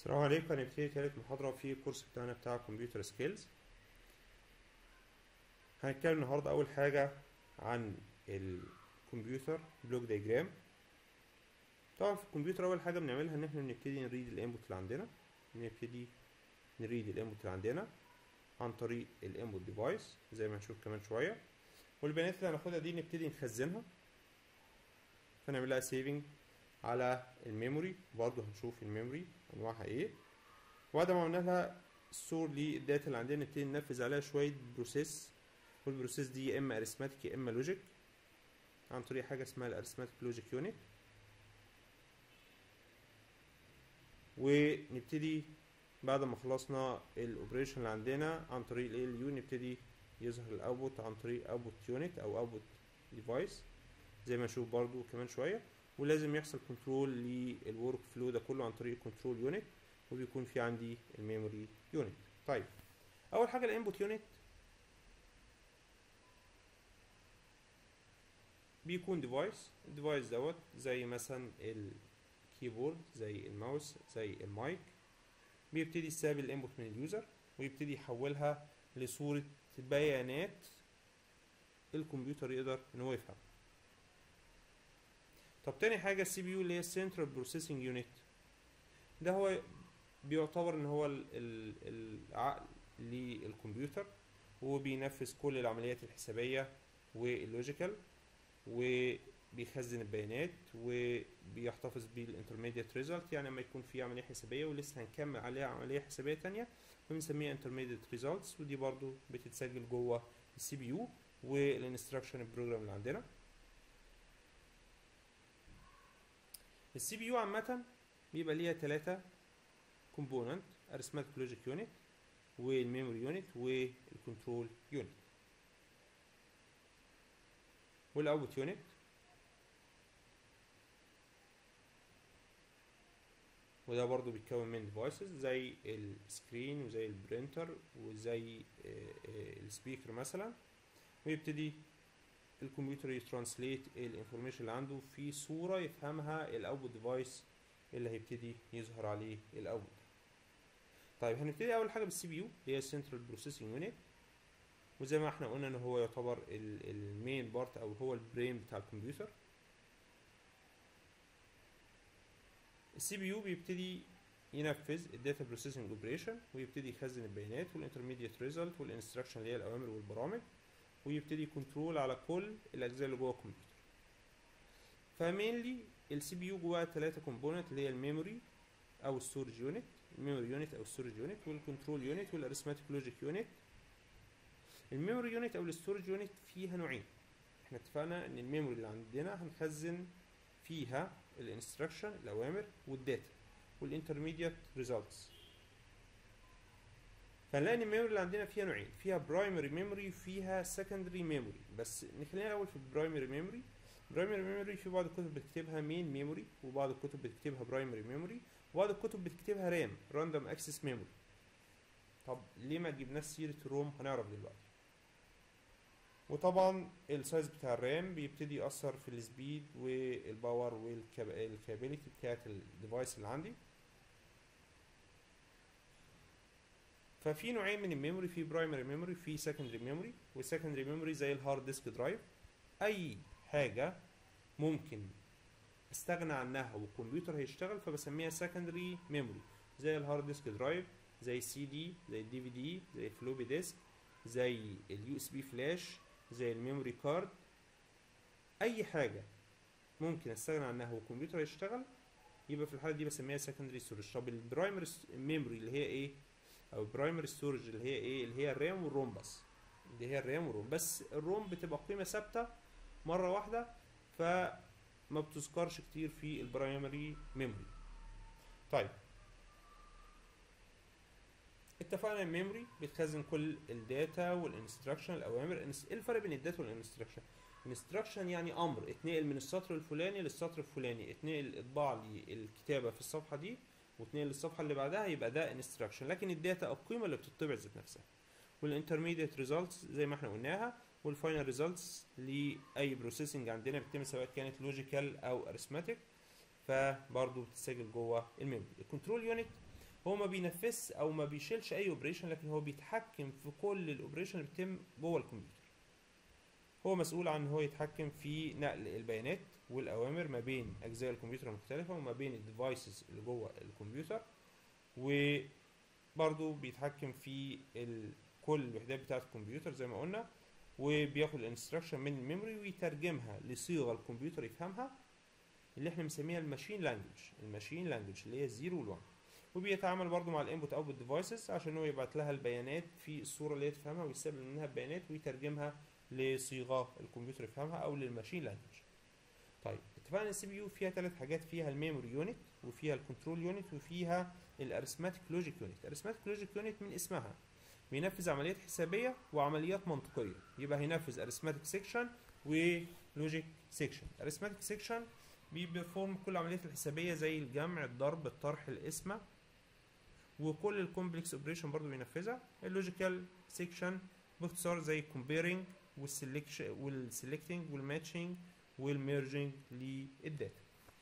السلام عليكم هنبتدي تالت محاضرة في الكورس بتاعنا بتاع كمبيوتر سكيلز هنتكلم النهاردة أول حاجة عن الكمبيوتر بلوك دايجرام طبعا في الكمبيوتر أول حاجة بنعملها إن احنا بنبتدي نريد الانبوت اللي عندنا نبتدي نريد الانبوت اللي عندنا عن طريق الانبوت ديفايس زي ما هنشوف كمان شوية والبيانات اللي هناخدها دي نبتدي نخزنها فنعمل لها سيفنج على الميموري برضه هنشوف الميموري انواعها ايه وبعد ما عملنا لها ستور للداتا اللي عندنا نبتدي ننفذ عليها شويه بروسيس والبروسيس دي يا اما اريثماتيك يا اما لوجيك عن طريق حاجه اسمها الاريثماتيك لوجيك يونت ونبتدي بعد ما خلصنا الاوبريشن اللي عندنا عن طريق ال يو نبتدي يظهر الاوتبوت عن طريق اوتبوت يونت او اوتبوت ديفايس زي ما نشوف برضو كمان شويه ولازم يحصل كنترول للورك فلو ده كله عن طريق كنترول يونت وبيكون في عندي الميموري يونت طيب اول حاجه الانبوت يونت بيكون ديفايس الديفايس دوت زي مثلا الكيبورد زي الماوس زي المايك بيبتدي يستقبل الانبوت من اليوزر ويبتدي يحولها لصوره بيانات الكمبيوتر يقدر ان هو يفهمها طب تاني حاجة السي بي يو اللي هي السنترال بروسيسنج يونت ده هو بيعتبر ان هو ال ال العقل للكمبيوتر وبينفذ كل العمليات الحسابية واللوجيكال وبيخزن البيانات وبيحتفظ بالانترميديت ريزلت يعني لما يكون في عملية حسابية ولسه هنكمل عليها عملية حسابية تانية بنسميها انترميديت ريزلتس ودي برضو بتتسجل جوه السي بي يو والانستراكشن البروجرام اللي عندنا السي بي يو عامة بيبقى ليها تلاتة كومبوننت ارثماتيك لوجيك يونت والميموري يونت والكنترول يونت والاوتبوت يونت وده برضو بيتكون من ديفايسز زي السكرين وزي البرينتر وزي السبيكر مثلا ويبتدي الكمبيوتر يترانسليت الانفورميشن اللي عنده في صوره يفهمها الاوتبوت ديفايس اللي هيبتدي يظهر عليه الاوتبوت طيب هنبتدي اول حاجه بالسي بي يو اللي هي السنترال بروسيسنج يونت وزي ما احنا قلنا ان هو يعتبر المين بارت او هو البرين بتاع الكمبيوتر السي بي يو بيبتدي ينفذ الداتا بروسيسنج اوبريشن ويبتدي يخزن البيانات والانترميديت ريزلت والانستراكشن اللي هي الاوامر والبرامج ويبتدي كنترول على كل الاجزاء اللي جوه الكمبيوتر فمينلي السي بي يو جواها ثلاثه كومبوننت اللي هي الميموري او الستورج يونت الميموري يونت او الستورج يونت والكنترول يونت والارثماتيك لوجيك يونت الميموري يونت او الستورج يونت فيها نوعين احنا اتفقنا ان الميموري اللي عندنا هنخزن فيها الانستراكشن الاوامر والداتا والانترميديت ريزلتس فنلاقي ان الميموري اللي عندنا فيها نوعين فيها برايمري ميموري وفيها سكندري ميموري بس نخلينا الاول في البرايمري ميموري برايمري ميموري في بعض الكتب بتكتبها مين ميموري وبعض الكتب بتكتبها برايمري ميموري وبعض الكتب بتكتبها رام راندوم اكسس ميموري طب ليه ما جبناش سيره الروم هنعرف دلوقتي وطبعا السايز بتاع الرام بيبتدي يأثر في السبيد والباور والكابيلتي بتاعت الديفايس اللي عندي ففي نوعين من الميموري في برايمري ميموري في سكندري ميموري والسكندري ميموري زي الهارد ديسك درايف اي حاجه ممكن استغنى عنها والكمبيوتر هيشتغل فبسميها سكندري ميموري زي الهارد ديسك درايف زي السي دي زي الدي في دي زي الفلوبي ديسك زي اليو اس بي فلاش زي الميموري كارد اي حاجه ممكن استغنى عنها والكمبيوتر هيشتغل يبقى في الحاله دي بسميها سكندري ستورج طب البرايمري ميموري اللي هي ايه او برايمري ستورج اللي هي ايه اللي هي الرام والروم بس اللي هي الرام والروم بس الروم بتبقى قيمه ثابته مره واحده فما بتذكرش كتير في البرايمري ميموري طيب اتفقنا الميموري بتخزن كل الداتا والانستراكشن الاوامر ايه الفرق بين الداتا والانستراكشن انستراكشن يعني امر اتنقل من السطر الفلاني للسطر الفلاني اتنقل اطباع لي الكتابه في الصفحه دي واتنقل للصفحه اللي بعدها يبقى ده انستراكشن لكن الداتا القيمه اللي بتطبع ذات نفسها والانترميديت ريزلتس زي ما احنا قلناها والفاينل ريزلتس لاي بروسيسنج عندنا بتتم سواء كانت لوجيكال او ارثماتيك فبرضه بتتسجل جوه الميموري الكنترول يونت هو ما بينفذش او ما بيشيلش اي اوبريشن لكن هو بيتحكم في كل الاوبريشن اللي بتتم جوه الكمبيوتر هو مسؤول عن ان هو يتحكم في نقل البيانات والاوامر ما بين اجزاء الكمبيوتر المختلفه وما بين الديفايسز اللي جوه الكمبيوتر وبرضه بيتحكم في ال... كل الوحدات بتاعه الكمبيوتر زي ما قلنا وبياخد الانستراكشن من الميموري ويترجمها لصيغه الكمبيوتر يفهمها اللي احنا بنسميها الماشين لانجوج الماشين لانجوج اللي هي الزيرو والوان وبيتعامل برضو مع الانبوت اوتبوت ديفايسز عشان هو يبعت لها البيانات في الصوره اللي هي تفهمها ويستقبل منها البيانات ويترجمها لصيغه الكمبيوتر يفهمها او للماشين لانجوج طيب اتفقنا السي بي يو فيها ثلاث حاجات فيها الميموري يونت وفيها الكنترول يونت وفيها الارثماتيك لوجيك يونت الارثماتيك لوجيك يونت من اسمها بينفذ عمليات حسابيه وعمليات منطقيه يبقى هينفذ ارثماتيك سيكشن ولوجيك سيكشن ارثماتيك سيكشن بيبرفورم كل العمليات الحسابيه زي الجمع الضرب الطرح القسمه وكل الكومبلكس اوبريشن برضو بينفذها اللوجيكال سيكشن باختصار زي الكومبيرنج والسلكشن والسلكتنج والماتشنج والميرجنج للداتا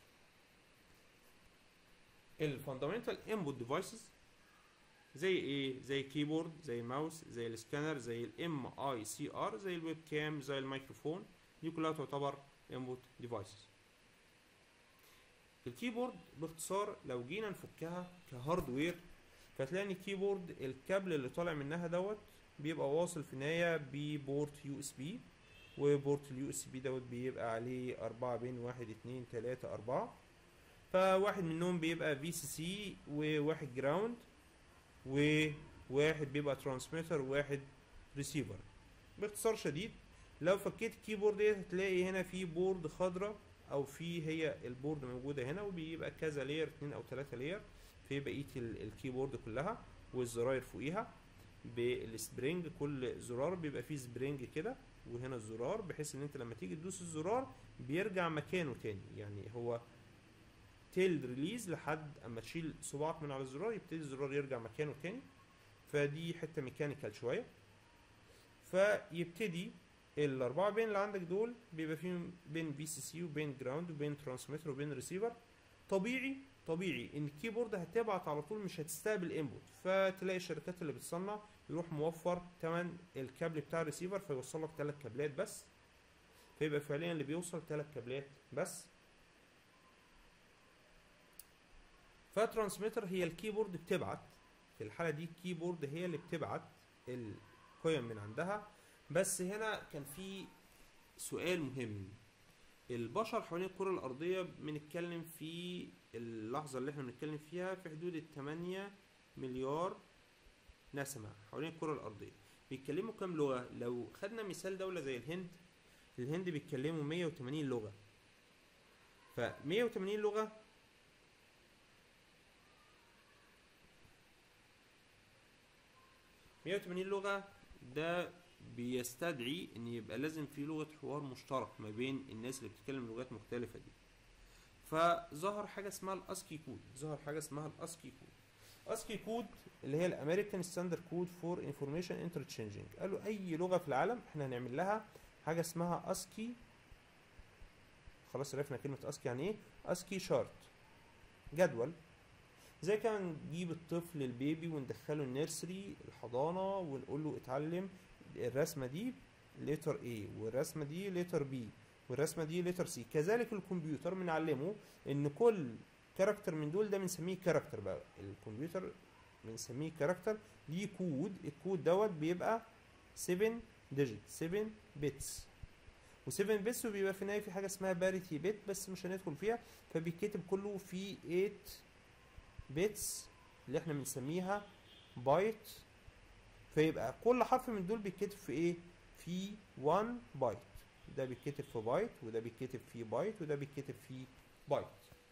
الفاندامنتال انبوت ديفايسز زي ايه زي كيبورد زي الماوس زي السكانر زي الام اي سي ار زي الويب كام زي الميكروفون دي كلها تعتبر انبوت ديفايسز الكيبورد باختصار لو جينا نفكها كهاردوير فتلاقي ان الكيبورد الكابل اللي طالع منها دوت بيبقى واصل في النهايه ببورت يو اس بي وبورت اليو اس بي دوت بيبقى عليه أربعة بين واحد اتنين تلاتة أربعة فواحد منهم بيبقى في سي سي وواحد جراوند وواحد بيبقى ترانسميتر وواحد ريسيفر باختصار شديد لو فكيت الكيبورد ديت هتلاقي هنا في بورد خضراء او في هي البورد موجوده هنا وبيبقى كذا لاير اتنين او تلاتة لاير في بقيه الكيبورد كلها والزراير فوقيها بالسبرينج كل زرار بيبقى فيه سبرينج كده وهنا الزرار بحيث ان انت لما تيجي تدوس الزرار بيرجع مكانه تاني يعني هو تيل ريليز لحد اما تشيل صباعك من على الزرار يبتدي الزرار يرجع مكانه تاني فدي حته ميكانيكال شويه فيبتدي الاربعه بين اللي عندك دول بيبقى فيهم بين في سي سي وبين جراوند وبين ترانسميتر وبين ريسيفر طبيعي طبيعي ان الكيبورد هتبعت على طول مش هتستقبل انبوت فتلاقي الشركات اللي بتصنع يروح موفر تمن الكابل بتاع الريسيفر فيوصل لك ثلاث كابلات بس فيبقى فعليا اللي بيوصل ثلاث كابلات بس فترانسميتر هي الكيبورد بتبعت في الحالة دي الكيبورد هي اللي بتبعت القيم من عندها بس هنا كان في سؤال مهم البشر حوالين الكرة الأرضية بنتكلم في اللحظة اللي احنا بنتكلم فيها في حدود التمانية مليار نسمة حوالين الكرة الأرضية بيتكلموا كام لغة لو خدنا مثال دولة زي الهند الهند بيتكلموا 180 لغة ف 180 لغة مية وتمانين لغة ده بيستدعي ان يبقى لازم في لغة حوار مشترك ما بين الناس اللي بتتكلم لغات مختلفة دي فظهر حاجة اسمها الاسكي كود ظهر حاجة اسمها الاسكي كود اسكي كود اللي هي الامريكان ستاندرد كود فور انفورميشن انترتشينجينج قالوا اي لغة في العالم احنا هنعمل لها حاجة اسمها اسكي خلاص عرفنا كلمة اسكي يعني ايه اسكي شارت جدول زي كان نجيب الطفل البيبي وندخله النيرسري الحضانة ونقول له اتعلم الرسمة دي لتر A والرسمة دي لتر B والرسمة دي لتر C كذلك الكمبيوتر بنعلمه ان كل كاركتر من دول ده بنسميه كاركتر بقى الكمبيوتر بنسميه كاركتر ليه كود الكود دوت بيبقى 7 ديجيت 7 بيتس و7 بيتس وبيبقى في النهاية في حاجة اسمها باريتي بيت بس مش هندخل فيها فبيتكتب كله في 8 بيتس اللي احنا بنسميها بايت فيبقى كل حرف من دول بيتكتب في ايه في 1 بايت ده بيتكتب في بايت وده بيتكتب في بايت وده بيتكتب في بايت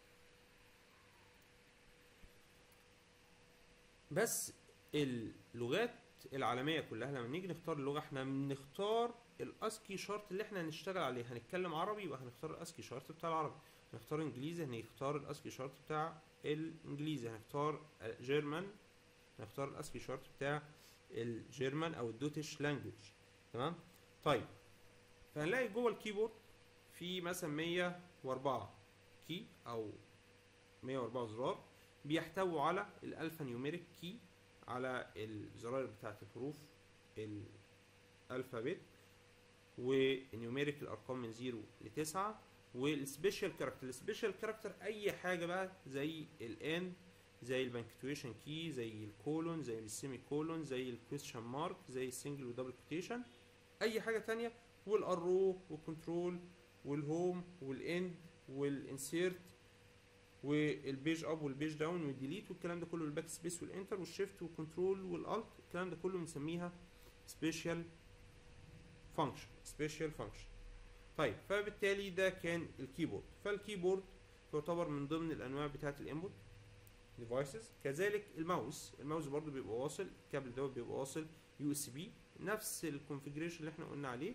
بس اللغات العالمية كلها لما نيجي نختار اللغة احنا بنختار الاسكي شارت اللي احنا هنشتغل عليه هنتكلم عربي يبقى هنختار الاسكي شارت بتاع العربي هنختار انجليزي هنختار الاسكي شارت بتاع الانجليزي هنختار جيرمان هنختار الاسكي شارت بتاع الجيرمان او الدوتش لانجوج تمام طيب فهنلاقي جوه الكيبورد في مثلا 104 كي او 104 زرار بيحتووا على الالفا نيوميريك كي على الزراير بتاعت الحروف الالفابت والنيوميريك الارقام من 0 ل 9 والسبيشال كاركتر السبيشال كاركتر اي حاجه بقى زي الان زي البنكتويشن كي زي الكولون زي السيمي كولون زي الكويستشن مارك زي السنجل ودبل كوتيشن اي حاجه تانية والارو والكنترول والهوم والاند والانسيرت والبيج اب والبيج داون والديليت والكلام ده كله الباك سبيس والانتر والشيفت والكنترول والالت الكلام ده كله بنسميها سبيشال فانكشن سبيشال فانكشن طيب فبالتالي ده كان الكيبورد فالكيبورد تعتبر من ضمن الانواع بتاعه الانبوت ديفايسز كذلك الماوس الماوس برضو بيبقى واصل الكابل دوت بيبقى واصل يو اس بي نفس الكونفيجريشن اللي احنا قلنا عليه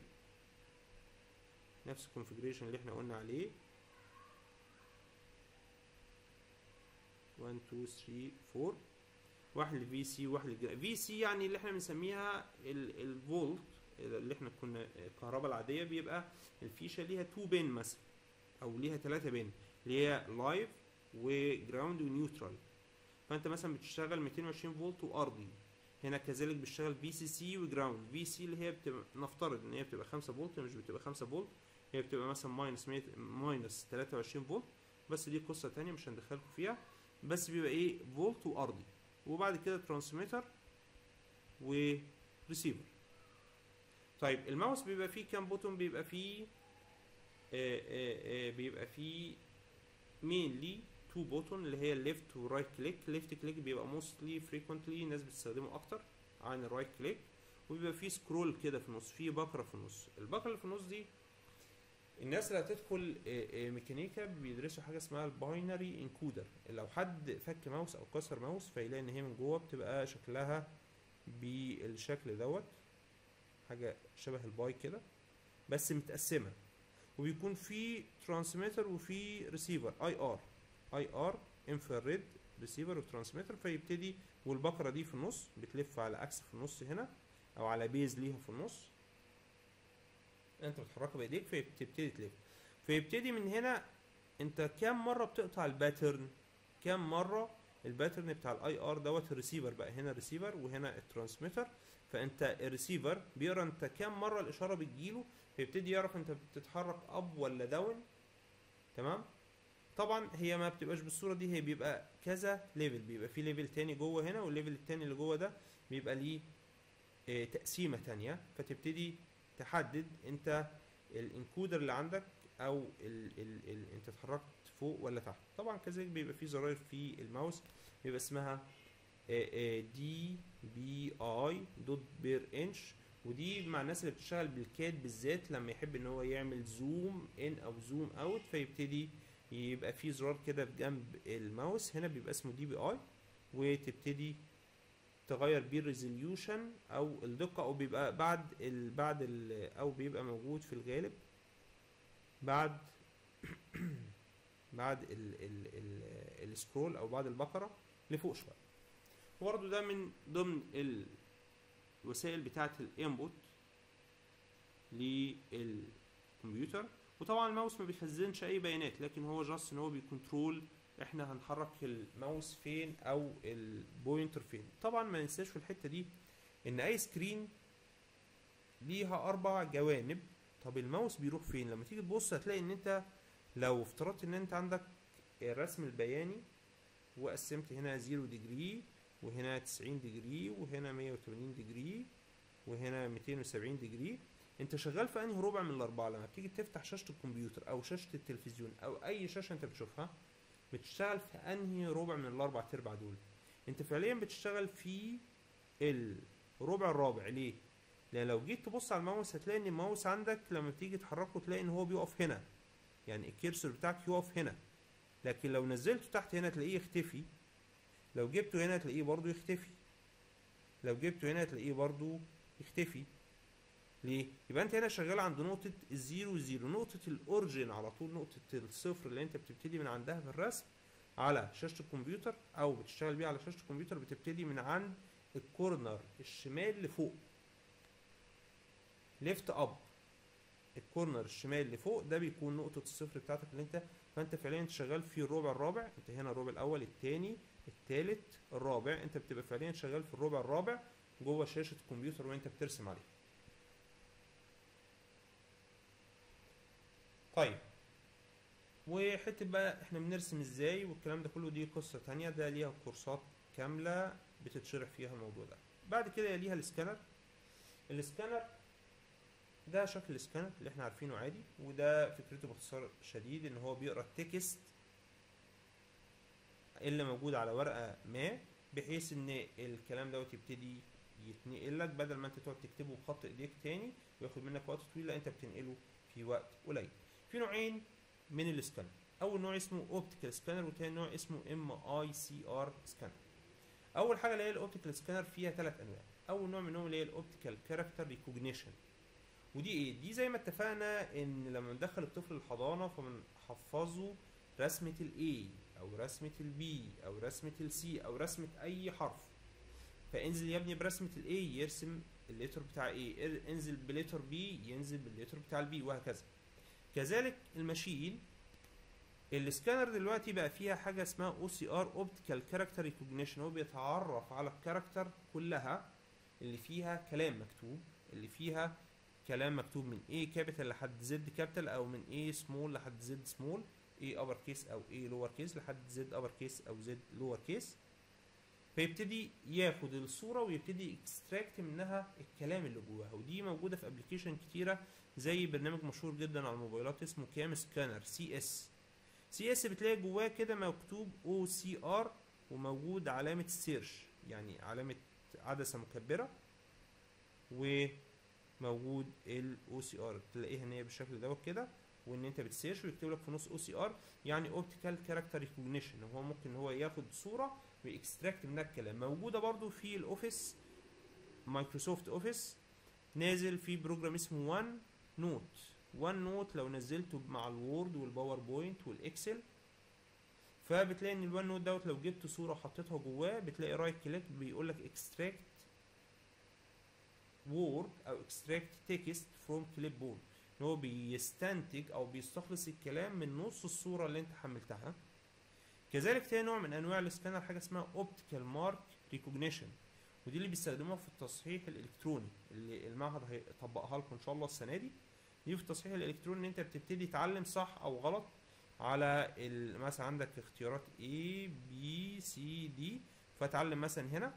نفس الكونفيجريشن اللي احنا قلنا عليه 1 2 3 4 واحد للفي سي وواحد للجرا في سي يعني اللي احنا بنسميها الفولت اللي احنا كنا الكهرباء العاديه بيبقى الفيشه ليها 2 بين مثلا او ليها 3 بين اللي هي لايف وجراوند ونيوترال فانت مثلا بتشتغل 220 فولت وارضي هنا كذلك بتشتغل في سي سي وجراوند في سي اللي هي بتبقى نفترض ان هي بتبقى 5 فولت مش بتبقى 5 فولت هي بتبقى مثلا ماينس ماينس 23 فولت بس دي قصه تانية مش هندخلكم فيها بس بيبقى ايه فولت وارضي وبعد كده ترانسميتر وريسيفر طيب الماوس بيبقى فيه كام بوتون بيبقى فيه آآ آآ بيبقى فيه مينلي تو بوتون اللي هي الليفت والرايت كليك الليفت كليك بيبقى موستلي فريكوينتلي الناس بتستخدمه اكتر عن الرايت كليك وبيبقى فيه سكرول كده في النص فيه بكره في النص البكره اللي في النص دي الناس اللي هتدخل ميكانيكا بيدرسوا حاجه اسمها الباينري انكودر لو حد فك ماوس او كسر ماوس فيلاقي ان هي من جوه بتبقى شكلها بالشكل دوت حاجه شبه الباي كده بس متقسمه وبيكون في ترانسميتر وفي ريسيفر اي ار اي ار انفراريد ريسيفر وترانسميتر فيبتدي والبكره دي في النص بتلف على اكس في النص هنا او على بيز ليها في النص انت بتحركها بايديك فبتبتدي تلف فيبتدي من هنا انت كام مره بتقطع الباترن كام مره الباترن بتاع الاي ار دوت الريسيفر بقى هنا الريسيفر وهنا الترانسميتر فانت الريسيفر بيقرا انت كام مره الاشاره بتجيله فيبتدي يعرف انت بتتحرك اب ولا داون تمام طبعا هي ما بتبقاش بالصوره دي هي بيبقى كذا ليفل بيبقى في ليفل تاني جوه هنا والليفل التاني اللي جوه ده بيبقى ليه اه تقسيمه تانية فتبتدي تحدد انت الانكودر اللي عندك او ال ال ال انت اتحركت فوق ولا تحت طبعا كذلك بيبقى في زراير في الماوس بيبقى اسمها دي بي اي دوت بير انش ودي مع الناس اللي بتشتغل بالكاد بالذات لما يحب ان هو يعمل زوم ان او زوم اوت فيبتدي يبقى في زرار كده بجنب الماوس هنا بيبقى اسمه دي بي اي وتبتدي تغير بيه الريزوليوشن او الدقه او بيبقى بعد ال بعد ال او بيبقى موجود في الغالب بعد بعد ال ال ال السكرول او بعد البقره لفوق شويه برضه ده من ضمن الوسائل بتاعه الانبوت للكمبيوتر وطبعا الماوس ما بيخزنش اي بيانات لكن هو جاست ان هو بيكنترول احنا هنحرك الماوس فين او البوينتر فين طبعا ما ننساش في الحته دي ان اي سكرين ليها اربع جوانب طب الماوس بيروح فين لما تيجي تبص هتلاقي ان انت لو افترضت ان انت عندك الرسم البياني وقسمت هنا 0 ديجري وهنا 90 ديجري وهنا 180 ديجري وهنا 270 ديجري انت شغال في انهي ربع من الاربعه لما بتيجي تفتح شاشه الكمبيوتر او شاشه التلفزيون او اي شاشه انت بتشوفها بتشتغل في انهي ربع من الاربع تربع دول انت فعليا بتشتغل في الربع الرابع ليه لان لو جيت تبص على الماوس هتلاقي ان الماوس عندك لما بتيجي تحركه تلاقي ان هو بيقف هنا يعني الكيرسور بتاعك يقف هنا لكن لو نزلته تحت هنا تلاقيه يختفي لو جبته هنا تلاقيه برضو يختفي لو جبته هنا تلاقيه برضو يختفي ليه؟ يبقى انت هنا شغال عند نقطة الزيرو زيرو نقطة الاوريجين على طول نقطة الصفر اللي انت بتبتدي من عندها في الرسم على شاشة الكمبيوتر او بتشتغل بيها على شاشة الكمبيوتر بتبتدي من عند الكورنر الشمال لفوق ليفت اب الكورنر الشمال اللي فوق ده بيكون نقطة الصفر بتاعتك اللي انت فانت فعليا انت شغال في الربع الرابع انت هنا الربع الاول الثاني التالت الرابع انت بتبقى فعليا شغال في الربع الرابع جوه شاشة الكمبيوتر وانت بترسم عليه طيب وحته بقى احنا بنرسم ازاي والكلام ده كله دي قصة تانية ده ليها كورسات كاملة بتتشرح فيها الموضوع ده بعد كده يليها السكانر السكانر ده شكل السكانر اللي احنا عارفينه عادي وده فكرته باختصار شديد ان هو بيقرا التكست اللي موجود على ورقه ما بحيث ان الكلام دوت يبتدي يتنقل لك بدل ما انت تقعد تكتبه بخط ايديك تاني وياخد منك وقت طويل لا انت بتنقله في وقت قليل في نوعين من السكانر اول نوع اسمه اوبتيكال سكانر وتاني نوع اسمه ام اي سي ار سكانر اول حاجه اللي هي الاوبتيكال سكانر فيها ثلاث انواع اول نوع منهم اللي هي الاوبتيكال كاركتر ريكوجنيشن ودي ايه دي زي ما اتفقنا ان لما ندخل الطفل الحضانه فبنحفظه رسمه الاي او رسمه البي او رسمه السي او رسمه اي حرف فانزل يا ابني برسمه الاي يرسم الليتر بتاع ايه انزل بليتر بي ينزل بالليتر بتاع البي وهكذا كذلك الماشين السكانر دلوقتي بقى فيها حاجه اسمها او سي ار اوبتيكال كاركتر ريكوجنيشن هو بيتعرف على الكاركتر كلها اللي فيها كلام مكتوب اللي فيها كلام مكتوب من A كابيتال لحد Z كابيتال او من A سمول لحد Z سمول A upper كيس او A لور كيس لحد Z upper كيس او Z لور كيس فيبتدي ياخد الصوره ويبتدي اكستراكت منها الكلام اللي جواها ودي موجوده في ابلكيشن كتيره زي برنامج مشهور جدا على الموبايلات اسمه كام سكانر سي اس سي اس بتلاقي جواه كده مكتوب او سي ار وموجود علامه السيرش يعني علامه عدسه مكبره وموجود الاو سي ار تلاقيها ان هي بالشكل دوت كده وان انت بتسيرش ويكتب لك في نص او سي ار يعني اوبتيكال كاركتر ريكوجنيشن هو ممكن ان هو ياخد صوره ويكستراكت منها الكلام موجوده برضو في الاوفيس مايكروسوفت اوفيس نازل في بروجرام اسمه وان نوت وان نوت لو نزلته مع الوورد والباوربوينت والاكسل فبتلاقي ان الوان نوت دوت لو جبت صوره وحطيتها جواه بتلاقي رايت كليك بيقول لك اكستراكت وورد او اكستراكت تكست فروم كليب بورد ان هو بيستنتج او بيستخلص الكلام من نص الصوره اللي انت حملتها كذلك تاني نوع من انواع السكانر حاجه اسمها اوبتيكال مارك ريكوجنيشن ودي اللي بيستخدموها في التصحيح الالكتروني اللي المعهد هيطبقها لكم ان شاء الله السنه دي دي في التصحيح الالكتروني ان انت بتبتدي تعلم صح او غلط على مثلا عندك اختيارات A B C D فتعلم مثلا هنا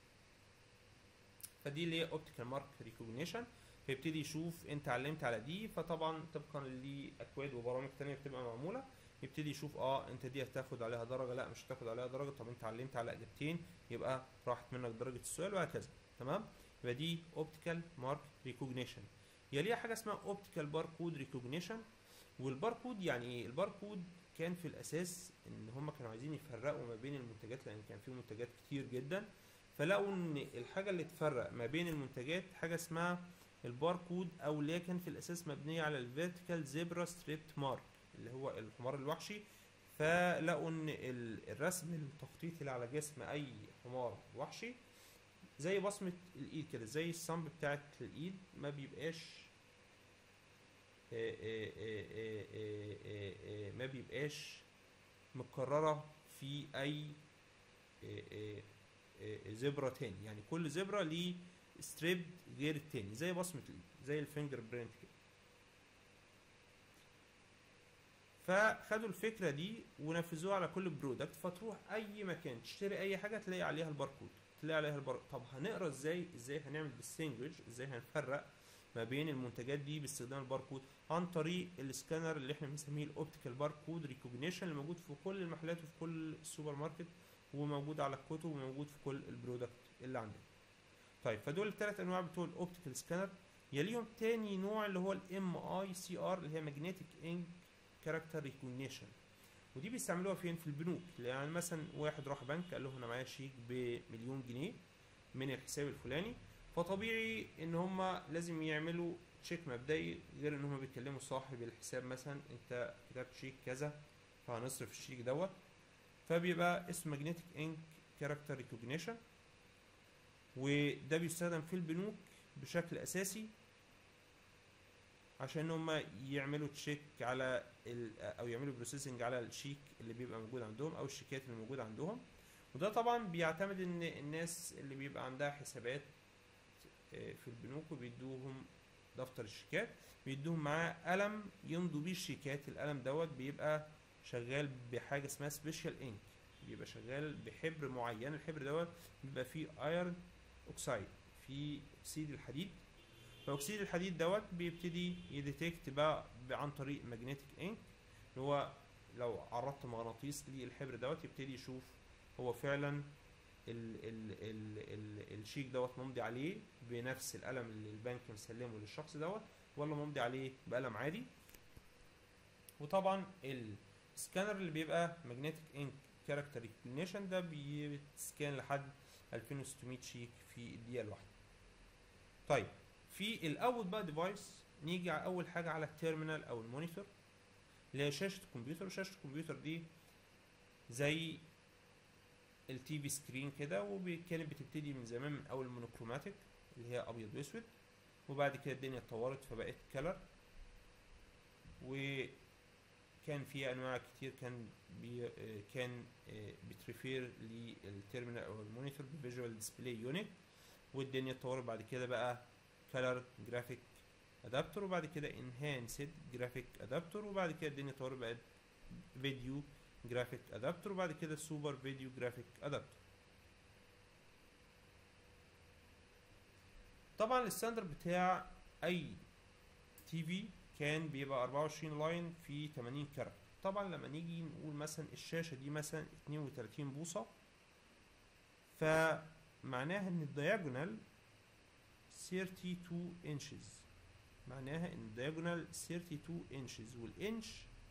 فدي اللي هي اوبتيكال مارك ريكوجنيشن فيبتدي يشوف انت علمت على دي فطبعا طبقا لاكواد وبرامج تانية بتبقى معموله يبتدي يشوف اه انت دي هتاخد عليها درجه لا مش هتاخد عليها درجه طب انت علمت على اجابتين يبقى راحت منك درجه السؤال وهكذا تمام يبقى دي اوبتيكال مارك ريكوجنيشن يليها حاجه اسمها اوبتيكال باركود ريكوجنيشن والباركود يعني ايه الباركود كان في الاساس ان هم كانوا عايزين يفرقوا ما بين المنتجات لان كان في منتجات كتير جدا فلقوا ان الحاجه اللي تفرق ما بين المنتجات حاجه اسمها الباركود او اللي هي كان في الاساس مبنيه على الفيرتيكال زيبرا ستريبت مارك اللي هو الحمار الوحشي فلقوا ان الرسم التخطيطي اللي على جسم اي حمار وحشي زي بصمة الايد كده زي الصنب بتاعت الايد ما بيبقاش ما بيبقاش مكررة في اي زبرة تاني يعني كل زبرة ليه ستريب غير التاني زي بصمة الايد زي الفينجر برينت كده فخدوا الفكرة دي ونفذوها على كل برودكت فتروح اي مكان تشتري اي حاجة تلاقي عليها الباركود تلاقي عليها الباركود طب هنقرا ازاي ازاي هنعمل ديستنجوش ازاي هنفرق ما بين المنتجات دي باستخدام الباركود عن طريق السكانر اللي احنا بنسميه الاوبتيكال باركود ريكوجنيشن اللي موجود في كل المحلات وفي كل السوبر ماركت وموجود على الكتب وموجود في كل البرودكت اللي عندنا طيب فدول الثلاث انواع بتوع الاوبتيكال سكانر يليهم تاني نوع اللي هو الام اي سي ار اللي هي ماجنتيك انك كاركتر ريكوجنيشن ودي بيستعملوها فين في البنوك يعني مثلا واحد راح بنك قال له انا معايا شيك بمليون جنيه من الحساب الفلاني فطبيعي ان هم لازم يعملوا تشيك مبدئي غير ان هم بيتكلموا صاحب الحساب مثلا انت كتبت شيك كذا فهنصرف الشيك دوت فبيبقى اسمه ماجنتيك انك كاركتر ريكوجنيشن وده بيستخدم في البنوك بشكل اساسي عشان هم يعملوا تشيك على او يعملوا بروسيسنج على الشيك اللي بيبقى موجود عندهم او الشيكات اللي موجوده عندهم وده طبعا بيعتمد ان الناس اللي بيبقى عندها حسابات آه، في البنوك وبيدوهم دفتر الشيكات بيدوهم معاه قلم يمضوا بيه الشيكات القلم دوت بيبقى شغال بحاجه اسمها سبيشال انك بيبقى شغال بحبر معين الحبر دوت بيبقى فيه ايرون اوكسايد فيه اكسيد الحديد فاكسيد الحديد دوت بيبتدي يديتكت بقى عن طريق ماجنتيك انك اللي هو لو عرضت مغناطيس للحبر دوت يبتدي يشوف هو فعلا ال ال ال ال الشيك دوت ممضي عليه بنفس القلم اللي البنك مسلمه للشخص دوت ولا ممضي عليه بقلم عادي وطبعا السكانر اللي بيبقى ماجنتيك انك كاركتر ريكوجنيشن ده بيسكان لحد 2600 شيك في الدقيقه الواحده طيب في الاوت بقى ديفايس نيجي على اول حاجه على التيرمينال او المونيتور اللي هي شاشه الكمبيوتر وشاشه الكمبيوتر دي زي التي في سكرين كده وكانت بتبتدي من زمان من اول المونوكروماتيك اللي هي ابيض واسود وبعد كده الدنيا اتطورت فبقت كلر وكان في انواع كتير كان بي آه، كان آه، بتريفير للتيرمينال او المونيتور بفيجوال ديسبلاي يونت والدنيا اتطورت بعد كده بقى كلر جرافيك ادابتور وبعد كده انهانسد جرافيك ادابتور وبعد كده الدنيا اتطورت بقت فيديو جرافيك ادابتور وبعد كده سوبر فيديو جرافيك ادابتور طبعا الستاندر بتاع اي تي في كان بيبقى 24 لاين في 80 كاركتر طبعا لما نيجي نقول مثلا الشاشه دي مثلا 32 بوصه فمعناها ان الدياجونال 32 انشز معناها ان الدياجونال 32 انشز والانش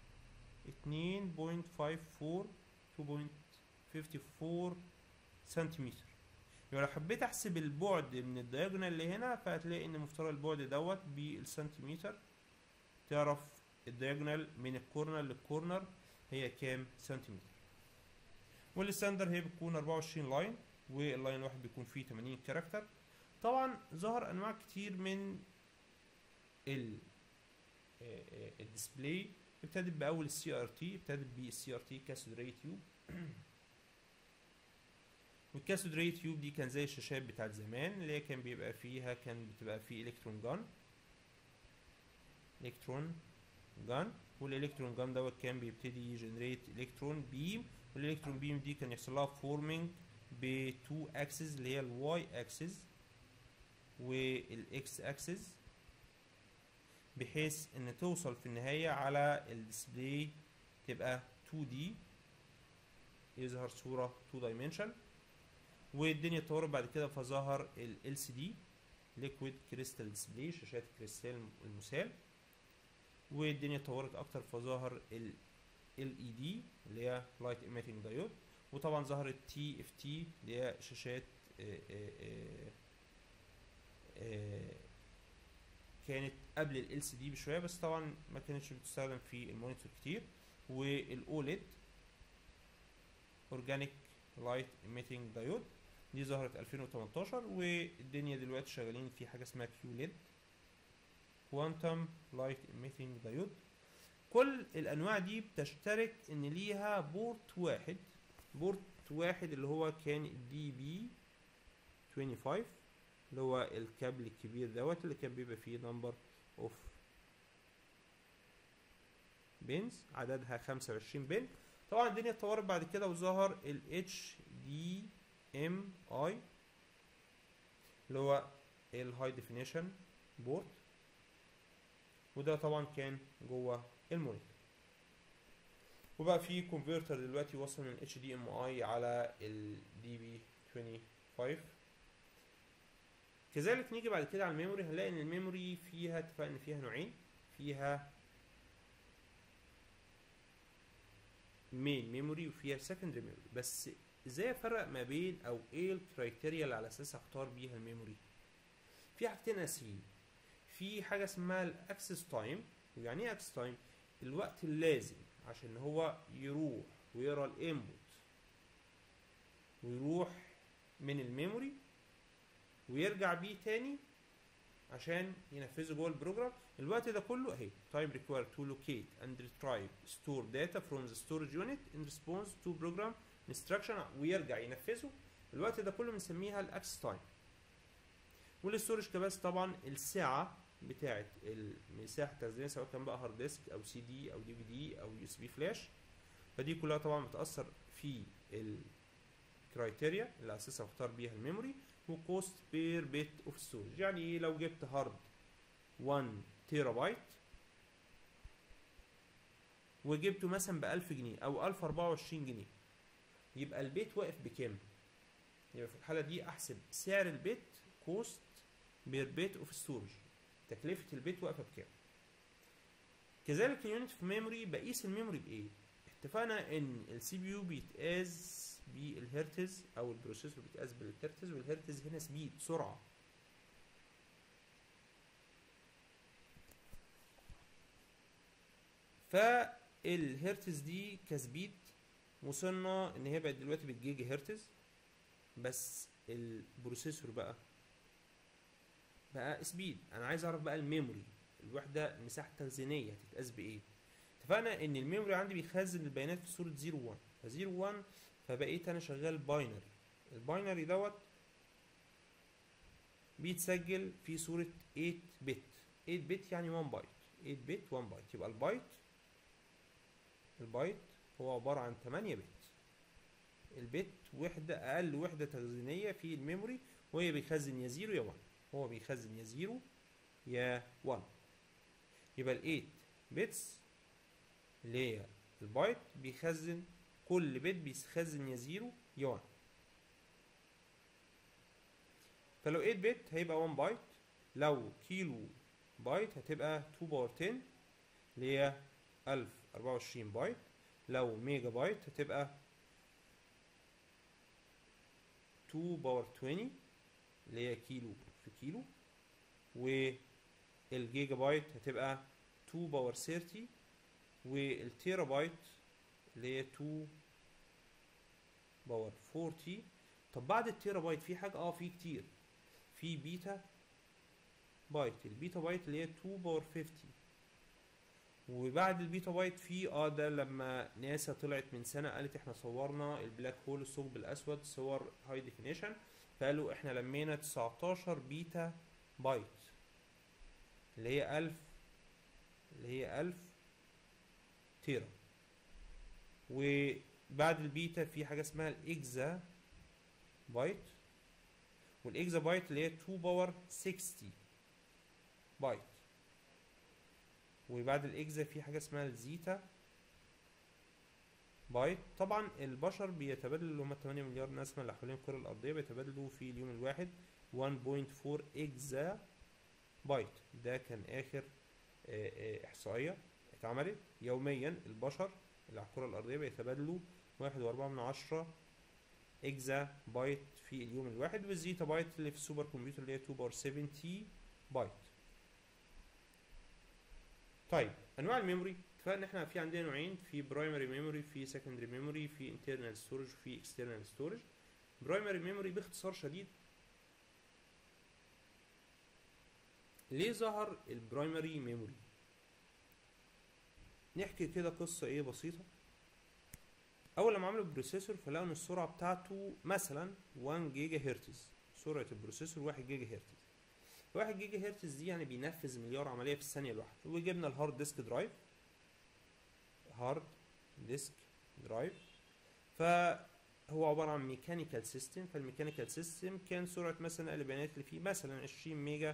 2.54 2.54 سنتيمتر يبقى لو حبيت احسب البعد من الدياجونال اللي هنا فهتلاقي ان مفترض البعد دوت بالسنتيمتر تعرف الدياجونال من الكورنر للكورنر هي كام سنتيمتر والستاندر هي بتكون 24 لاين واللاين واحد بيكون فيه 80 كاركتر طبعا ظهر انواع كتير من ال الديسبلاي ابتدت باول السي ار تي ابتدت بالسي ار تي كاسود راي تيوب والكاسود راي تيوب دي كان زي الشاشات بتاعت زمان اللي هي كان بيبقى فيها كان بتبقى فيه الكترون جان الكترون جان والالكترون جان دوت كان بيبتدي يجنريت الكترون بيم والالكترون بيم دي كان يحصل لها فورمينج ب 2 اكسس اللي هي الواي اكسس والاكس اكسس بحيث ان توصل في النهاية على الديسبلاي تبقى 2D يظهر صورة 2 dimension والدنيا اتطورت بعد كده فظهر ال LCD Liquid Crystal Display شاشات الكريستال المسال والدنيا اتطورت اكتر فظهر ال LED اللي هي Light Emitting Diode وطبعا ظهرت TFT اللي هي شاشات آه، آه، آه، آه، كانت قبل ال LCD بشويه بس طبعا ما كانتش بتستخدم في المونيتور كتير والاوليد اورجانيك لايت ايميتنج دايود دي ظهرت 2018 والدنيا دلوقتي شغالين في حاجه اسمها كيو ليد كوانتم لايت ايميتنج دايود كل الانواع دي بتشترك ان ليها بورت واحد بورت واحد اللي هو كان دي بي 25 اللي هو الكابل الكبير دوت اللي كان بيبقى فيه نمبر اوف بنز عددها 25 بن طبعا الدنيا اتطورت بعد كده وظهر ال HDMI اللي هو الهاي ديفينيشن بورد وده طبعا كان جوه المونيتور وبقى في كونفرتر دلوقتي وصل من HDMI على ال DB25 كذلك نيجي بعد كده على الميموري هنلاقي ان الميموري فيها اتفقنا فيها نوعين فيها مين ميموري وفيها سكندري ميموري بس ازاي افرق ما بين او ايه الكرايتيريا اللي على اساسها اختار بيها الميموري في حاجتين اساسيين في حاجه اسمها الاكسس تايم ويعني ايه اكسس تايم الوقت اللازم عشان هو يروح ويقرا الانبوت ويروح من الميموري ويرجع بيه تاني عشان ينفذه جوه البروجرام الوقت ده كله اهي time required to locate and retrieve store data from the storage unit in response to program انستراكشن ويرجع ينفذه الوقت ده كله بنسميها الاكس تايم والاستورج كباس طبعا السعه بتاعه المساحه التخزينيه سواء كان بقى هارد ديسك او سي دي او دي في دي او يو اس بي فلاش فدي كلها طبعا بتاثر في الكرايتيريا اللي اساسا اختار بيها الميموري وكوست بير بيت اوف ستورج يعني ايه لو جبت هارد 1 تيرا بايت وجبته مثلا ب 1000 جنيه او 1024 جنيه يبقى البيت واقف بكام؟ يبقى في الحاله دي احسب سعر البيت كوست بير بيت اوف ستورج تكلفه البيت واقفه بكام؟ كذلك اليونت في ميموري بقيس الميموري بايه؟ اتفقنا ان السي بي يو بيتقاس بالهرتز او البروسيسور بيتقاس بالهرتز والهرتز هنا سبيد سرعه فالهرتز دي كسبيد وصلنا ان هي بقت دلوقتي بالجيجا هرتز بس البروسيسور بقى بقى سبيد انا عايز اعرف بقى الميموري الوحده المساحه التخزينيه هتتقاس بايه اتفقنا ان الميموري عندي بيخزن البيانات في صوره 0 1 ف 0 1 فبقيت انا شغال باينري الباينري دوت بيتسجل في صورة 8 بت 8 بت يعني 1 بايت 8 بت 1 بايت يبقى البايت البايت هو عبارة عن 8 بت البت وحدة أقل وحدة تخزينية في الميموري وهي بيخزن يا 0 يا 1 هو بيخزن يا 0 يا 1 يبقى ال 8 بتس اللي هي البايت بيخزن كل بت بيخزن يا 0 يا 1 فلو 8 بت هيبقى 1 بايت لو كيلو بايت هتبقى 2 باور 10 اللي هي 1024 بايت لو ميجا بايت هتبقى 2 باور 20 اللي هي كيلو في كيلو والجيجا بايت هتبقى 2 باور 30 والتيرا بايت اللي هي 2 باور 40 طب بعد التيرا بايت في حاجه اه في كتير في بيتا بايت البيتا بايت اللي هي 2 باور 50 وبعد البيتا بايت في اه ده لما ناسا طلعت من سنه قالت احنا صورنا البلاك هول الثقب الاسود صور هاي ديفينيشن فقالوا احنا لمينا 19 بيتا بايت اللي هي 1000 اللي هي 1000 تيرا وبعد البيتا في حاجه اسمها الاكزا بايت والاكزا بايت اللي هي 2 باور 60 بايت وبعد الاكزا في حاجه اسمها الزيتا بايت طبعا البشر بيتبادلوا اللي هم 8 مليار نسمه اللي حوالين الكره الارضيه بيتبادلوا في اليوم الواحد 1.4 اكزا بايت ده كان اخر احصائيه اتعملت يوميا البشر اللي على الكره الارضيه بيتبادلوا واحد واربعة من عشرة اكزا بايت في اليوم الواحد والزيتا بايت اللي في السوبر كمبيوتر اللي هي 2 باور 70 بايت طيب انواع الميموري اتفقنا ان احنا في عندنا نوعين في برايمري ميموري في سكندري ميموري في انترنال ستورج في اكسترنال ستورج برايمري ميموري باختصار شديد ليه ظهر البرايمري ميموري نحكي كده قصة ايه بسيطة اول لما عملوا البروسيسور فلقوا ان السرعة بتاعته مثلا 1 جيجا هرتز سرعة البروسيسور 1 جيجا هرتز 1 جيجا هرتز دي يعني بينفذ مليار عملية في الثانية الواحدة وجبنا الهارد ديسك درايف هارد ديسك درايف فهو عبارة عن ميكانيكال سيستم فالميكانيكال سيستم كان سرعة مثلا البيانات اللي فيه مثلا 20 ميجا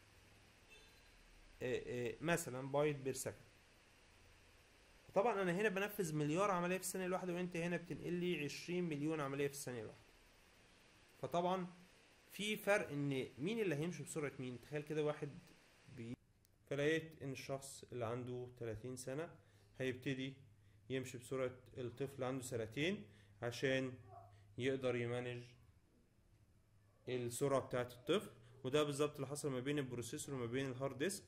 مثلا بايت بير سكند طبعا انا هنا بنفذ مليار عمليه في الثانيه الواحده وانت هنا بتنقل لي 20 مليون عمليه في الثانيه الواحده فطبعا في فرق ان مين اللي هيمشي بسرعه مين تخيل كده واحد بي فلقيت ان الشخص اللي عنده 30 سنه هيبتدي يمشي بسرعه الطفل اللي عنده سنتين عشان يقدر يمانج السرعه بتاعه الطفل وده بالظبط اللي حصل ما بين البروسيسور وما بين الهارد ديسك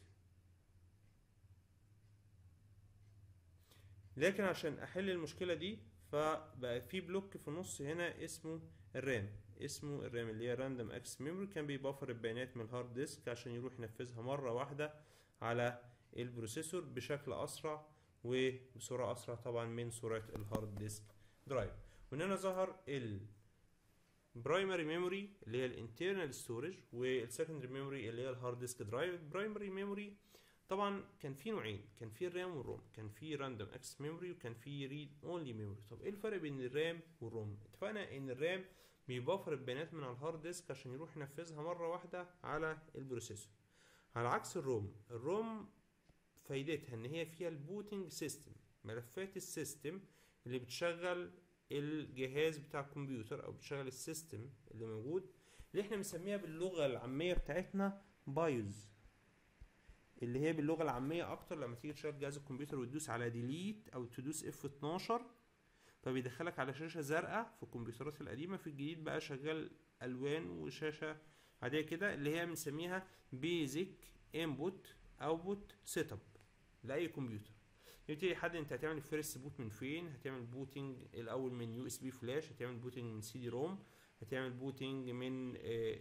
لكن عشان احل المشكله دي فبقى في بلوك في النص هنا اسمه الرام اسمه الرام اللي هي راندوم اكس ميموري كان بيبفر البيانات من الهارد ديسك عشان يروح ينفذها مره واحده على البروسيسور بشكل اسرع وبسرعه اسرع طبعا من سرعه الهارد ديسك درايف وان انا ظهر ال برايمري ميموري اللي هي الانترنال ستورج والسكندري ميموري اللي هي الهارد ديسك درايف البرايمري ميموري طبعا كان في نوعين كان في الرام والروم كان في راندوم اكسس ميموري وكان في ريد اونلي ميموري طب ايه الفرق بين الرام والروم اتفقنا ان الرام بيبفر البيانات من على الهارد ديسك عشان يروح ينفذها مره واحده على البروسيسور على عكس الروم الروم فايدتها ان هي فيها البوتنج سيستم ملفات السيستم اللي بتشغل الجهاز بتاع الكمبيوتر او بتشغل السيستم اللي موجود اللي احنا بنسميها باللغه العاميه بتاعتنا بايوز اللي هي باللغه العاميه اكتر لما تيجي تشغل جهاز الكمبيوتر وتدوس على ديليت او تدوس اف 12 فبيدخلك على شاشه زرقاء في الكمبيوترات القديمه في الجديد بقى شغال الوان وشاشه عاديه كده اللي هي بنسميها بيزك انبوت اوتبوت سيت اب لاي كمبيوتر يبتدي يحدد انت هتعمل الفيرست بوت من فين هتعمل بوتنج الاول من يو اس بي فلاش هتعمل بوتنج من سي دي روم هتعمل بوتنج من آآ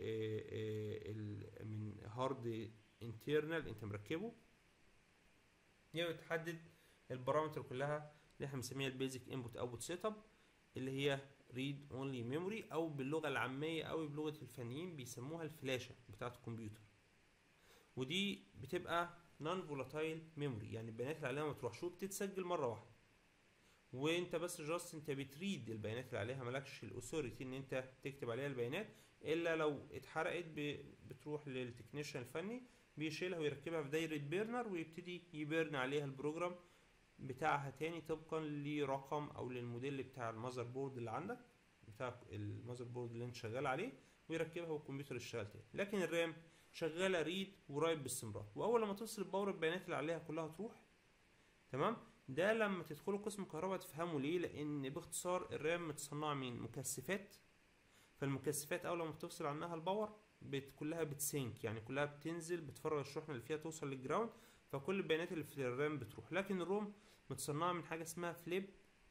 آآ من هارد انترنال انت مركبه يعني تحدد البارامتر كلها اللي احنا بنسميها البيزك انبوت اوتبوت سيت اب اللي هي ريد اونلي ميموري او باللغه العاميه قوي بلغه الفنيين بيسموها الفلاشه بتاعه الكمبيوتر ودي بتبقى نون فولاتايل ميموري يعني البيانات اللي عليها ما تروحش وبتتسجل مره واحده وانت بس جاست انت بتريد البيانات اللي عليها مالكش الاثوريتي ان انت تكتب عليها البيانات الا لو اتحرقت بتروح للتكنيشن الفني بيشيلها ويركبها في دايره بيرنر ويبتدي يبيرن عليها البروجرام بتاعها تاني طبقا لرقم او للموديل بتاع المذر بورد اللي عندك بتاع المذر بورد اللي انت شغال عليه ويركبها والكمبيوتر يشتغل تاني لكن الرام شغاله ريد ورايت باستمرار واول لما تفصل باور البيانات اللي عليها كلها تروح تمام ده لما تدخلوا قسم كهرباء تفهموا ليه لان باختصار الرام متصنعه من مكثفات فالمكثفات اول لما بتفصل عنها الباور بت كلها بتسينك يعني كلها بتنزل بتفرغ الشحنه اللي فيها توصل للجراوند فكل البيانات اللي في الرام بتروح لكن الروم متصنعه من حاجه اسمها فليب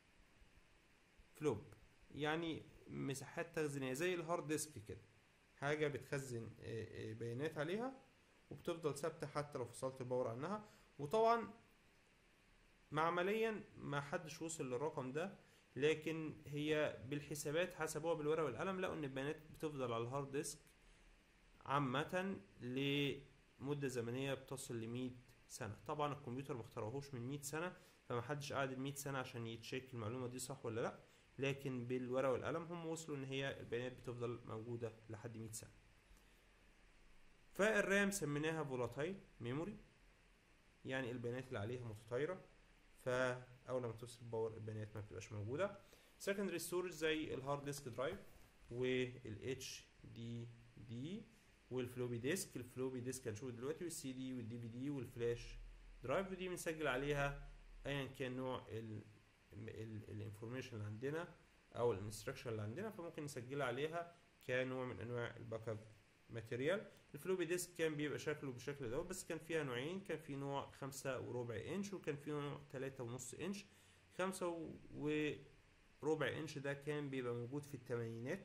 فلوب يعني مساحات تخزينيه زي الهارد ديسك كده حاجه بتخزن بيانات عليها وبتفضل ثابته حتى لو فصلت الباور عنها وطبعا معمليا ما حدش وصل للرقم ده لكن هي بالحسابات حسبوها بالورقه والقلم لقوا ان البيانات بتفضل على الهارد ديسك عامه لمده زمنيه بتصل ل 100 سنه طبعا الكمبيوتر ما اخترعوهوش من 100 سنه فما حدش قعد ال 100 سنه عشان يتشيك المعلومه دي صح ولا لا لكن بالورقه والقلم هم وصلوا ان هي البيانات بتفضل موجوده لحد 100 سنه فالرام سميناها فولاتايل ميموري يعني البيانات اللي عليها متطايره فاول لما توصل باور البيانات ما بتبقاش موجوده سكندري ستورج زي الهارد ديسك درايف والاتش دي دي والفلوبي ديسك الفلوبي ديسك هنشوفه دلوقتي والسي دي والدي في دي والفلاش درايف ودي بنسجل عليها ايا كان نوع الانفورميشن اللي عندنا او الانستراكشن اللي عندنا فممكن نسجلها عليها كنوع من انواع الباك اب ماتيريال الفلوبي ديسك كان بيبقى شكله بالشكل دوت بس كان فيها نوعين كان في نوع خمسة وربع انش وكان في نوع تلاتة ونص انش خمسة وربع انش ده كان بيبقى موجود في التمانينات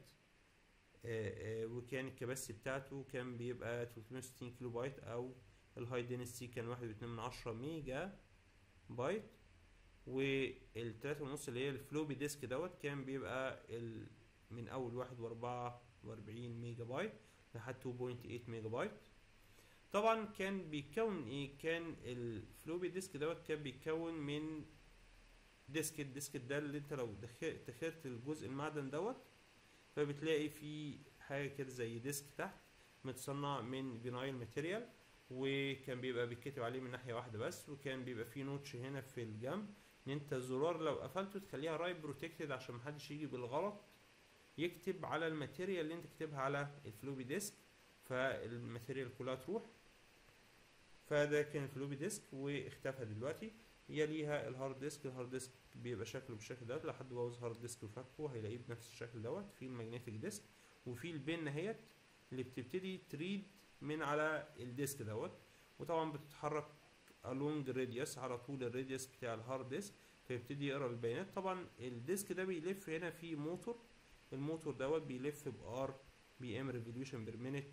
وكان الكباسيتي بتاعته كان بيبقى 360 كيلو بايت او الهاي دينستي كان واحد واتنين من عشرة ميجا بايت والتلاتة ونص اللي هي الفلوبي ديسك دوت كان بيبقى ال من اول واحد واربعة واربعين ميجا بايت لحد 2.8 ميجا بايت طبعا كان بيتكون من ايه كان الفلوبي ديسك دوت كان بيتكون من ديسك الديسك ده اللي انت لو دخلت الجزء المعدن دوت فبتلاقي في حاجه كده زي ديسك تحت متصنع من فينايل ماتيريال وكان بيبقى بيتكتب عليه من ناحيه واحده بس وكان بيبقى فيه نوتش هنا في الجنب ان انت الزرار لو قفلته تخليها رايت بروتكتد عشان محدش يجي بالغلط يكتب على الماتيريال اللي انت كتبها على الفلوبي ديسك فالماتيريال كلها تروح فده كان الفلوبي ديسك واختفى دلوقتي يليها الهارد ديسك الهارد ديسك بيبقى شكله بالشكل دوت لو حد بوظ هارد ديسك وفكه هيلاقيه بنفس الشكل دوت في الماجنتيك ديسك وفي البن اهيت اللي بتبتدي تريد من على الديسك دوت وطبعا بتتحرك along الراديوس على طول الراديوس بتاع الهارد ديسك فيبتدي يقرا البيانات طبعا الديسك ده بيلف هنا في موتور الموتور دوت بيلف بار بي ام ريفوليوشن بير مينيت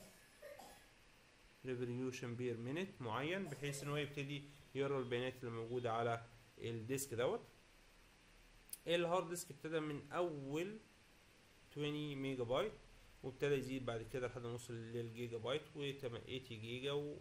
ريفوليوشن بير مينيت معين بحيث ان هو يبتدي يقرا البيانات اللي موجوده على الديسك دوت الهارد ديسك ابتدى من اول 20 ميجا بايت وابتدى يزيد بعد كده لحد ما وصل للجيجا بايت و 80 جيجا و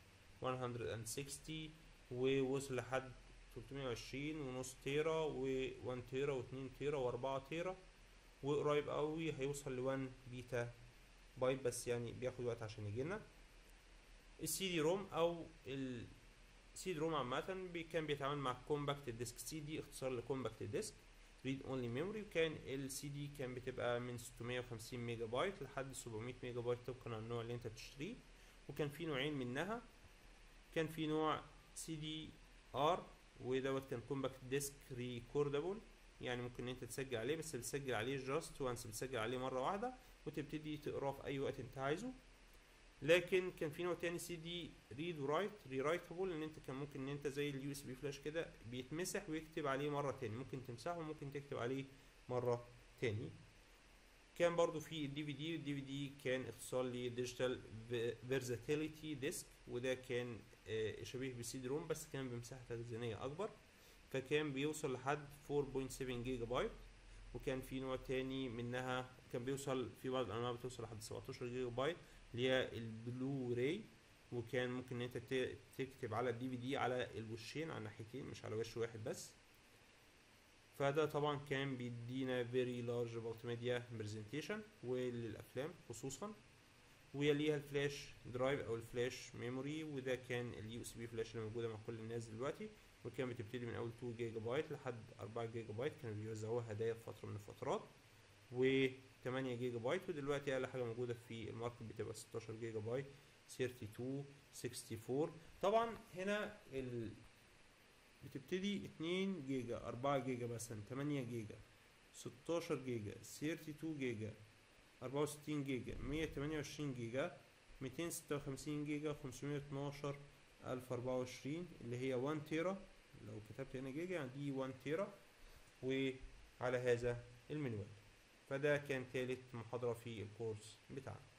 160 ووصل لحد 320 ونص تيرا و 1 تيرا و 2 تيرا و 4 تيرا وقريب قوي هيوصل ل 1 بيتا بايت بس يعني بياخد وقت عشان يجينا السي دي روم او السي دي روم عامة بي- كان بيتعامل مع كومباكت ديسك سي دي اختصار لكومباكت ديسك ريد اونلي ميموري وكان السي دي كان بتبقى من 650 ميجا بايت لحد 700 ميجا بايت طبقا على النوع اللي انت بتشتريه وكان في نوعين منها كان في نوع سي دي ار ودوت كان كومباكت ديسك ريكوردابل يعني ممكن ان انت تسجل عليه بس بتسجل عليه جاست وانس بتسجل عليه مره واحده وتبتدي تقراه في اي وقت انت عايزه لكن كان في نوع تاني سي دي ريد ورايت ريرايتابل ان انت كان ممكن ان انت زي اليو اس بي فلاش كده بيتمسح ويكتب عليه مره تاني ممكن تمسحه وممكن تكتب عليه مره تاني كان برضو في الدي في دي الدي في دي كان اختصار لديجيتال فيرزاتيليتي ديسك وده كان آه، شبيه بالسي دي روم بس كان بمساحه تخزينيه اكبر فكان بيوصل لحد 4.7 جيجا بايت وكان في نوع تاني منها كان بيوصل في بعض الانواع بتوصل لحد 17 جيجا بايت اللي هي البلو راي وكان ممكن ان انت ت- تكتب على الدي في دي على الوشين على الناحيتين مش على وش واحد بس فده طبعا كان بيدينا very large multimedia presentation وللافلام خصوصا ويليها الفلاش درايف او الفلاش ميموري وده كان اليو اس بي فلاش اللي موجوده مع كل الناس دلوقتي وكان بتبتدي من اول 2 جيجا بايت لحد 4 جيجا بايت كانوا بيوزعوها هدايا في فتره من الفترات و 8 جيجا بايت ودلوقتي اعلى حاجه موجوده في الماركت بتبقى 16 جيجا بايت 32 64 طبعا هنا ال... بتبتدي 2 جيجا 4 جيجا مثلا 8 جيجا 16 جيجا 32 جيجا 64 جيجا 128 جيجا 256 جيجا 512 1024 اللي هي 1 تيرا لو كتبت هنا جيجا يعني دي 1 تيرا وعلى هذا المنوال فده كان تالت محاضرة في الكورس بتاعنا